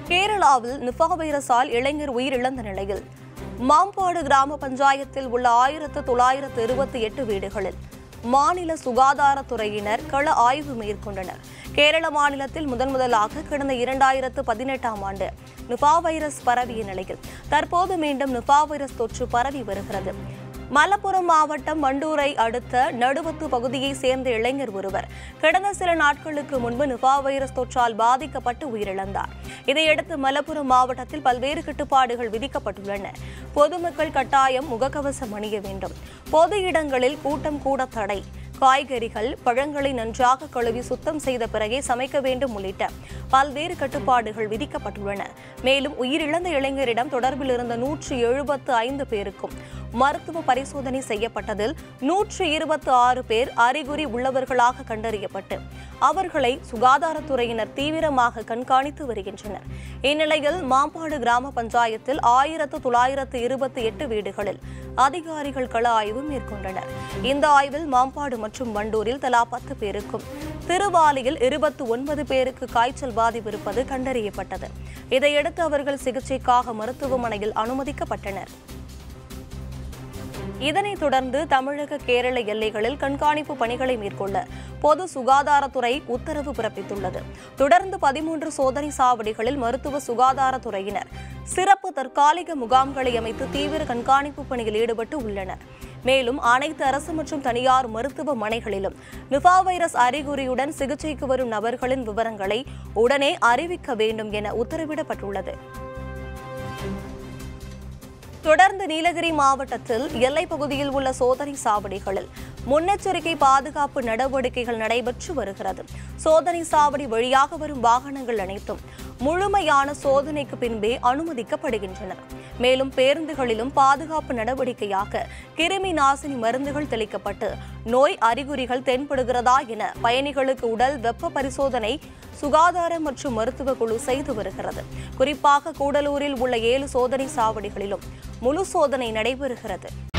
கேரளாவில் நிபா வைரஸால் இளைஞர் உயிரிழந்த நிலையில் மாம்பாடு கிராம பஞ்சாயத்தில் உள்ள ஆயிரத்து தொள்ளாயிரத்து இருபத்தி எட்டு வீடுகளில் மாநில சுகாதாரத்துறையினர் கள ஆய்வு மேற்கொண்டனர் கேரள மாநிலத்தில் முதன் முதலாக கடந்த இரண்டாயிரத்து பதினெட்டாம் ஆண்டு நிபா வைரஸ் பரவிய நிலையில் தற்போது மீண்டும் நிபா வைரஸ் தொற்று பரவி வருகிறது மலப்புரம் மாவட்டம் மண்டூரை அடுத்த நடுவத்து பகுதியைச் சேர்ந்த இளைஞர் ஒருவர் கடந்த சில நாட்களுக்கு முன்பு நிபா வைரஸ் தொற்றால் பாதிக்கப்பட்டு உயிரிழந்தார் இதையடுத்து மலப்புரம் மாவட்டத்தில் பல்வேறு கட்டுப்பாடுகள் விதிக்கப்பட்டுள்ளன பொதுமக்கள் கட்டாயம் முகக்கவசம் அணிய வேண்டும் பொது இடங்களில் கூட்டம் கூட தடை காய்கறிகள் பழங்களை நன்றாக கழுவி சுத்தம் செய்த பிறகே சமைக்க வேண்டும் உள்ளிட்ட பல்வேறு கட்டுப்பாடுகள் விதிக்கப்பட்டுள்ளன மேலும் உயிரிழந்த இளைஞரிடம் தொடர்பில் இருந்த நூற்று எழுபத்து ஐந்து பேருக்கும் மருத்துவ பரிசோதனை செய்யப்பட்டதில் நூற்று இருபத்து ஆறு பேர் அறிகுறி உள்ளவர்களாக கண்டறியப்பட்டு அவர்களை சுகாதாரத்துறையினர் தீவிரமாக கண்காணித்து வருகின்றனர் இந்நிலையில் மாம்பாடு கிராம பஞ்சாயத்தில் ஆயிரத்து தொள்ளாயிரத்து இருபத்தி எட்டு வீடுகளில் அதிகாரிகள் கள ஆய்வு மேற்கொண்டனர் இந்த ஆய்வில் மாம்பாடு மற்றும் வண்டூரில் தலா பத்து பேருக்கும் திருவாலியில் இருபத்தி ஒன்பது பேருக்கு காய்ச்சல் பாதிப்பு இருப்பது கண்டறியப்பட்டது இதையடுத்து அவர்கள் சிகிச்சைக்காக மருத்துவமனையில் அனுமதிக்கப்பட்டனர் இதனைத் தொடர்ந்து தமிழக கேரள எல்லைகளில் கண்காணிப்பு பணிகளை மேற்கொள்ள பொது சுகாதாரத்துறை உத்தரவு பிறப்பித்துள்ளது தொடர்ந்து பதிமூன்று சோதனை சாவடிகளில் மருத்துவ சுகாதாரத்துறையினர் சிறப்பு தற்காலிக முகாம்களை அமைத்து தீவிர கண்காணிப்பு பணியில் ஈடுபட்டு உள்ளனர் மேலும் அனைத்து அரசு மற்றும் தனியார் மருத்துவமனைகளிலும் நிபா வைரஸ் அறிகுறியுடன் சிகிச்சைக்கு வரும் நபர்களின் விவரங்களை உடனே அறிவிக்க வேண்டும் என உத்தரவிடப்பட்டுள்ளது தொடர்ந்து நீலகிரி மாவட்டத்தில் எல்லைப் பகுதியில் உள்ள சோதனை சாவடிகளில் முன்னெச்சரிக்கை பாதுகாப்பு நடவடிக்கைகள் நடைபெற்று வருகிறது சோதனை சாவடி வழியாக வரும் வாகனங்கள் அனைத்தும் முழுமையான சோதனைக்கு பின்பே அனுமதிக்கப்படுகின்றன மேலும் பேருந்துகளிலும் பாதுகாப்பு நடவடிக்கையாக கிருமி நாசினி மருந்துகள் தெளிக்கப்பட்டு நோய் அறிகுறிகள் தென்படுகிறதா என பயணிகளுக்கு உடல் வெப்ப பரிசோதனை சுகாதார மற்றும் மருத்துவ குழு செய்து வருகிறது குறிப்பாக கூடலூரில் உள்ள ஏழு சோதனை சாவடிகளிலும் முழு சோதனை நடைபெறுகிறது